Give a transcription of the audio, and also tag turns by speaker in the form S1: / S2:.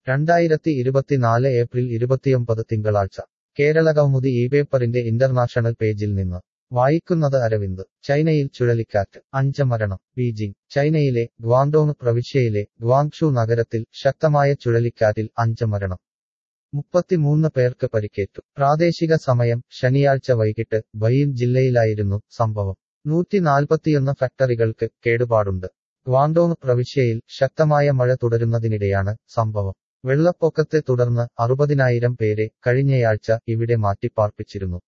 S1: രണ്ടായിരത്തി ഇരുപത്തിനാല് ഏപ്രിൽ ഇരുപത്തിയൊമ്പത് തിങ്കളാഴ്ച കേരളകൗമുദി ഈ പേപ്പറിന്റെ ഇന്റർനാഷണൽ പേജിൽ നിന്ന് വായിക്കുന്നത് അരവിന്ദ് ചൈനയിൽ ചുഴലിക്കാറ്റ് അഞ്ച് മരണം ബീജിംഗ് ചൈനയിലെ ഗ്വാങ്ഡോങ് പ്രവിശ്യയിലെ ഗ്വാങ്ഷു നഗരത്തിൽ ശക്തമായ ചുഴലിക്കാറ്റിൽ അഞ്ച് മരണം മുപ്പത്തിമൂന്ന് പേർക്ക് പരിക്കേറ്റു പ്രാദേശിക സമയം ശനിയാഴ്ച വൈകിട്ട് ബയിൻ ജില്ലയിലായിരുന്നു സംഭവം നൂറ്റിനാൽപ്പത്തിയൊന്ന് ഫാക്ടറികൾക്ക് കേടുപാടുണ്ട് ഗ്വാങ്ഡോങ് പ്രവിശ്യയിൽ ശക്തമായ മഴ തുടരുന്നതിനിടെയാണ് സംഭവം വെള്ളപ്പൊക്കത്തെ തുടർന്ന് അറുപതിനായിരം പേരെ കഴിഞ്ഞയാഴ്ച ഇവിടെ മാറ്റിപ്പാർപ്പിച്ചിരുന്നു